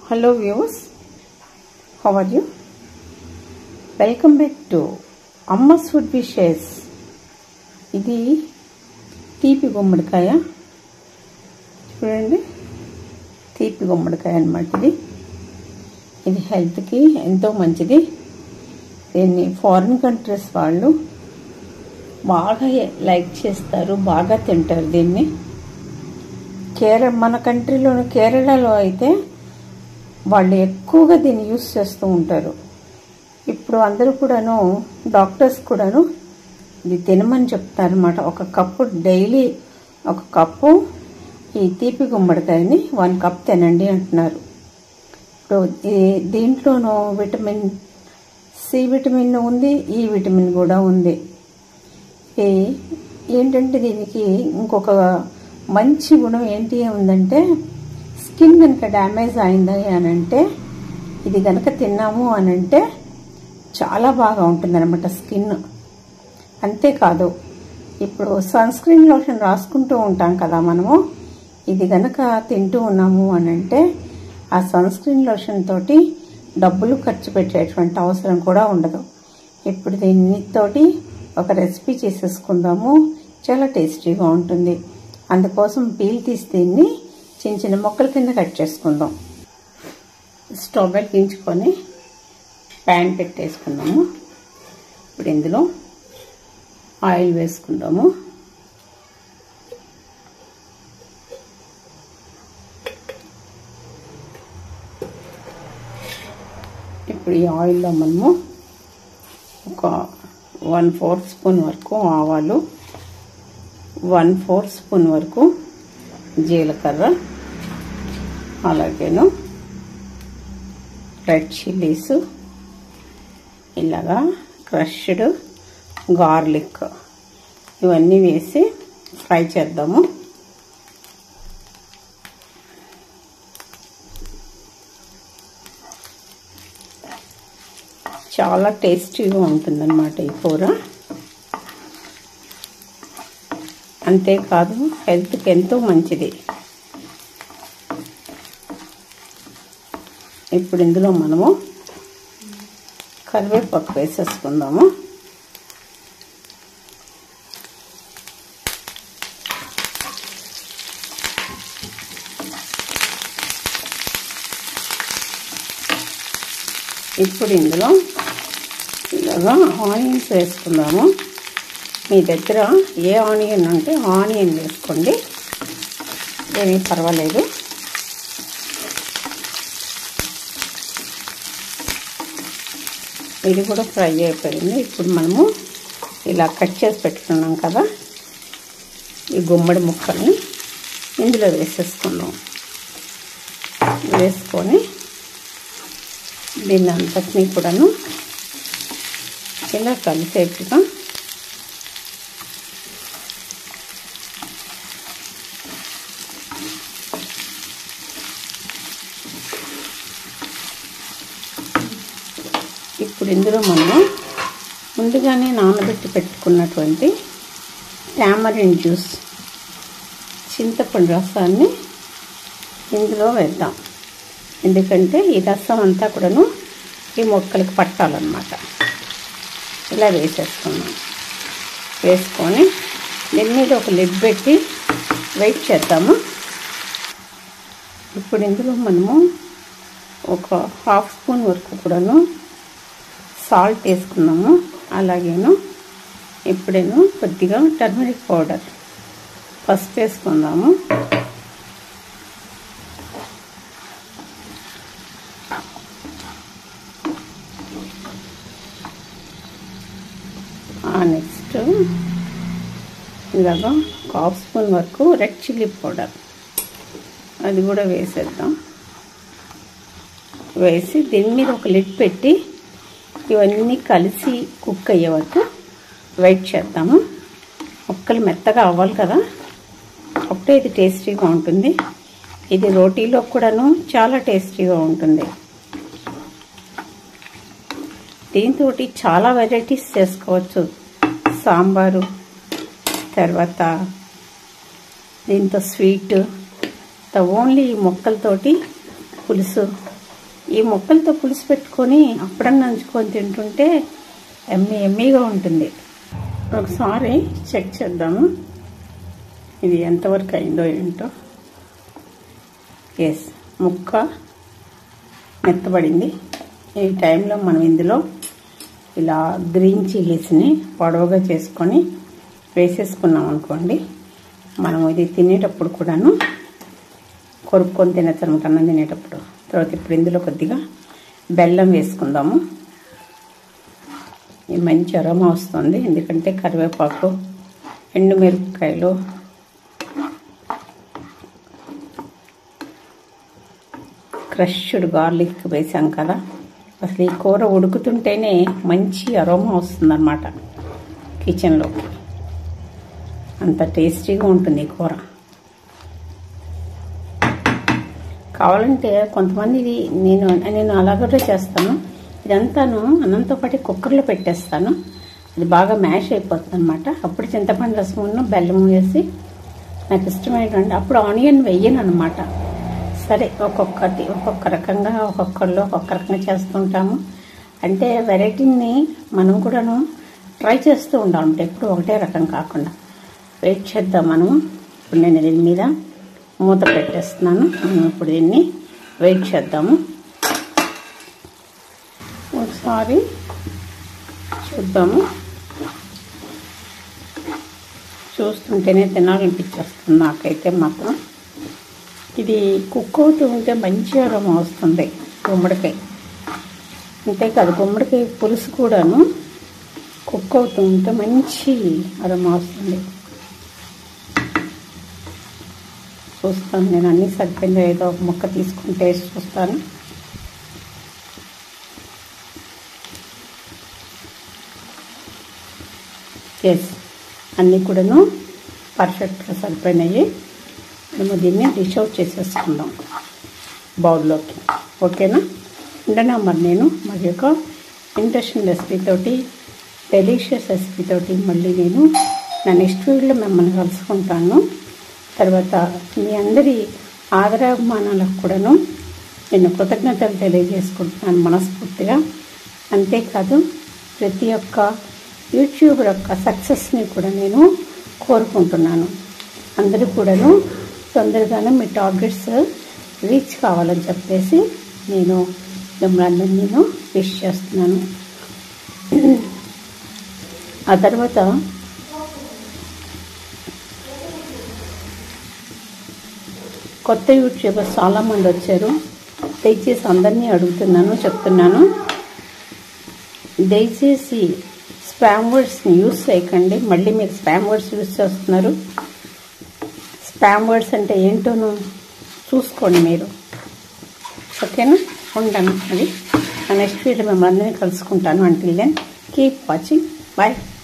Hello viewers, how are you? Welcome back to Amma's food wishes ఇది తీపి గుమ్మడికాయ చూడండి తీపి గుమ్మడికాయ అనమాట ఇది ఇది హెల్త్కి ఎంతో మంచిది దీన్ని ఫారిన్ కంట్రీస్ వాళ్ళు బాగా లైక్ చేస్తారు బాగా తింటారు దీన్ని కేరళ మన కంట్రీలో కేరళలో అయితే వాళ్ళు ఎక్కువగా దీన్ని యూస్ చేస్తూ ఉంటారు ఇప్పుడు అందరూ కూడాను డాక్టర్స్ కూడాను ఇది తినమని చెప్తారనమాట ఒక కప్పు డైలీ ఒక కప్పు ఈ తీపి గుమ్మడికాయని వన్ కప్ తినండి అంటున్నారు ఇప్పుడు ఈ- దీంట్లోనూ విటమిన్ సి విటమిన్ ఉంది ఈ విటమిన్ కూడా ఉంది ఈ ఏంటంటే దీనికి ఇంకొక మంచి గుణం ఏంటి ఉందంటే స్కిన్ కనుక డ్యామేజ్ అయింది అని అంటే ఇది కనుక తిన్నాము అని అంటే చాలా బాగా ఉంటుందన్నమాట స్కిన్ అంతేకాదు ఇప్పుడు సన్ స్క్రీన్ లోషన్ రాసుకుంటూ ఉంటాం కదా మనము ఇది గనక తింటూ ఉన్నాము అని అంటే ఆ సన్ స్క్రీన్ లోషన్ తోటి డబ్బులు ఖర్చు పెట్టేటువంటి అవసరం కూడా ఉండదు ఇప్పుడు దీనితోటి ఒక రెసిపీ చేసేసుకుందాము చాలా టేస్టీగా ఉంటుంది అందుకోసం పీల్ తీసి దీన్ని చిన్న చిన్న మొక్కల కింద కట్ చేసుకుందాం స్టవ్ వెలిగించుకొని ప్యాన్ పెట్టేసుకుందాము ఇప్పుడు ఇందులో ఆయిల్ వేసుకుందాము ఇప్పుడు ఈ ఆయిల్లో మనము ఒక వన్ ఫోర్ స్పూన్ వరకు ఆవాలు వన్ ఫోర్ స్పూన్ వరకు జీలకర్ర అలాగేను రెడ్ చిల్లీస్ ఇలాగా క్రష్డ్ గార్లిక్ ఇవన్నీ వేసి ఫ్రై చేద్దాము చాలా టేస్టీగా ఉంటుందన్నమాట ఈ కూర అంతేకాదు హెల్త్కి ఎంతో మంచిది ఇప్పుడు ఇందులో మనము కరివేపాకు వేసేసుకుందాము ఇప్పుడు ఇందులో ఇలాగా ఆనియన్స్ వేసుకుందాము మీ దగ్గర ఏ ఆనియన్ ఉంటే ఆనియన్ వేసుకోండి ఏమీ పర్వాలేదు ఇది కూడా ఫ్రై అయిపోయింది ఇప్పుడు మనము ఇలా కట్ చేసి పెట్టుకున్నాం కదా ఈ గుమ్మడి ముక్కల్ని ఇందులో వేసేసుకుందాం వేసుకొని దీన్ని అంతటినీ కూడాను ఇలా కలిసేట్టుగా ఇప్పుడు ఇందులో మనము ముందుగానే నానబెట్టి పెట్టుకున్నటువంటి టామరిన్ జ్యూస్ చింతపండు రసాన్ని ఇందులో వేద్దాం ఎందుకంటే ఈ రసం అంతా కూడాను ఈ మొక్కలకు పట్టాలన్నమాట ఇలా వేసేసుకున్నాం వేసుకొని దీని మీద ఒక లిడ్ పెట్టి వెయిట్ చేద్దాము ఇప్పుడు ఇందులో మనము ఒక హాఫ్ స్పూన్ వరకు కూడాను సాల్ట్ వేసుకున్నాము అలాగేను ఇప్పుడేను కొద్దిగా టర్మరిక్ పౌడర్ ఫస్ట్ వేసుకుందాము నెక్స్ట్ ఇలాగా ఒక హాఫ్ స్పూన్ వరకు రెడ్ చిల్లీ పౌడర్ అది కూడా వేసేద్దాం వేసి దీని మీద ఒక లిడ్ పెట్టి ఇవన్నీ కలిసి కుక్ అయ్యే వరకు వెయిట్ చేద్దాము ముక్కలు మెత్తగా అవ్వాలి కదా అప్పుడే ఇది టేస్టీగా ఉంటుంది ఇది రోటీలో కూడాను చాలా టేస్టీగా ఉంటుంది దీంతో చాలా వెరైటీస్ చేసుకోవచ్చు సాంబారు తర్వాత దీంతో స్వీట్ ద ఓన్లీ మొక్కలతోటి పులుసు ఈ ముక్కలతో పులుసు పెట్టుకొని అప్పుడన్నా నంచుకొని తింటుంటే ఎమ్మి ఎమ్మిగా ఉంటుంది ఒకసారి చెక్ చేద్దాము ఇది ఎంతవరకు అయిందో ఏంటో ఎస్ ముక్క మెత్తబడింది ఈ టైంలో మనం ఇందులో ఇలా గ్రీన్ చిల్లీస్ని పొడవుగా చేసుకొని వేసేసుకున్నాం అనుకోండి మనం ఇది తినేటప్పుడు కూడాను కొరుక్కొని తినచ్చు అనమాట అన్నం తినేటప్పుడు తర్వాత ఇప్పుడు ఇందులో కొద్దిగా బెల్లం వేసుకుందాము ఇది మంచి అరోమా వస్తుంది ఎందుకంటే కరివేపాకు ఎండుమిరపకాయలు క్రష్డ్ గార్లిక్ వేసాం కదా అసలు ఈ కూర ఉడుకుతుంటేనే మంచి అరోమా వస్తుందన్నమాట కిచెన్లోకి అంత టేస్టీగా ఉంటుంది ఈ కూర కావాలంటే కొంతమంది ఇది నేను నేను అలాగే చేస్తాను ఇదంతాను అన్నంతో పాటు కుక్కర్లో పెట్టేస్తాను అది బాగా మ్యాష్ అయిపోతుంది అనమాట అప్పుడు చింతపండు రసమును బెల్లం వేసి నాకు ఇష్టమైనటువంటి అప్పుడు ఆనియన్ వెయ్యను అనమాట సరే ఒక్కొక్కటి ఒక్కొక్క రకంగా ఒక్కొక్కళ్ళు ఒక్కొక్క రకంగా చేస్తుంటాము అంటే వెరైటీని మనం కూడాను ట్రై చేస్తూ ఉండాలంటే ఎప్పుడు ఒకటే రకం కాకుండా వెయిట్ చేద్దాం మనము ఇప్పుడు నేను దీని మీద మూత పెట్టేస్తున్నాను మనం ఇప్పుడు దీన్ని వెయిట్ చేద్దాము ఒకసారి చూద్దాము చూస్తుంటేనే తినాలనిపించేస్తుంది నాకైతే మాత్రం ఇది కుక్ అవుతూ ఉంటే మంచి అరమ వస్తుంది గుమ్మడికాయ అంతేకాదు గుమ్మడికాయ పులుసు కూడాను కుక్ అవుతూ ఉంటే మంచి అరమ వస్తుంది చూస్తాను నేను అన్నీ సరిపోయిందో ఏదో ఒక ముక్క తీసుకుని టేస్ట్ చూస్తాను ఎస్ అన్నీ కూడాను పర్ఫెక్ట్గా సరిపోయినాయి మేము దీన్ని డిష్ అవుట్ చేసేసుకుందాం బౌల్లోకి ఓకేనా ఉండనా మరి నేను మరి యొక్క ఇంట్రెస్టింగ్ రెసిపీ తోటి డెలిషియస్ రెసిపీ తోటి మళ్ళీ నేను నా నెక్స్ట్ వీడియోలో మిమ్మల్ని కలుసుకుంటాను తర్వాత మీ అందరి ఆదరాభిమానాలకు కూడాను నేను కృతజ్ఞతలు తెలియజేసుకుంటున్నాను మనస్ఫూర్తిగా అంతేకాదు ప్రతి ఒక్క యూట్యూబర్ యొక్క సక్సెస్ని కూడా నేను కోరుకుంటున్నాను అందరూ కూడాను తొందరగానే మీ టార్గెట్స్ రీచ్ కావాలని చెప్పేసి నేను మిమ్మల్ని నేను విష్ చేస్తున్నాను ఆ తర్వాత కొత్త యూట్యూబర్స్ చాలామంది వచ్చారు దయచేసి అందరినీ అడుగుతున్నాను చెప్తున్నాను దయచేసి స్పామ్ వర్డ్స్ని యూస్ చేయకండి మళ్ళీ మీరు స్పామ్ వర్డ్స్ యూస్ చేస్తున్నారు స్పామ్ వర్డ్స్ అంటే ఏంటోనో చూసుకోండి మీరు ఓకేనా ఉండను అది నెక్స్ట్ వీడియో మిమ్మల్ని అందరినీ కలుసుకుంటాను until then keep watching bye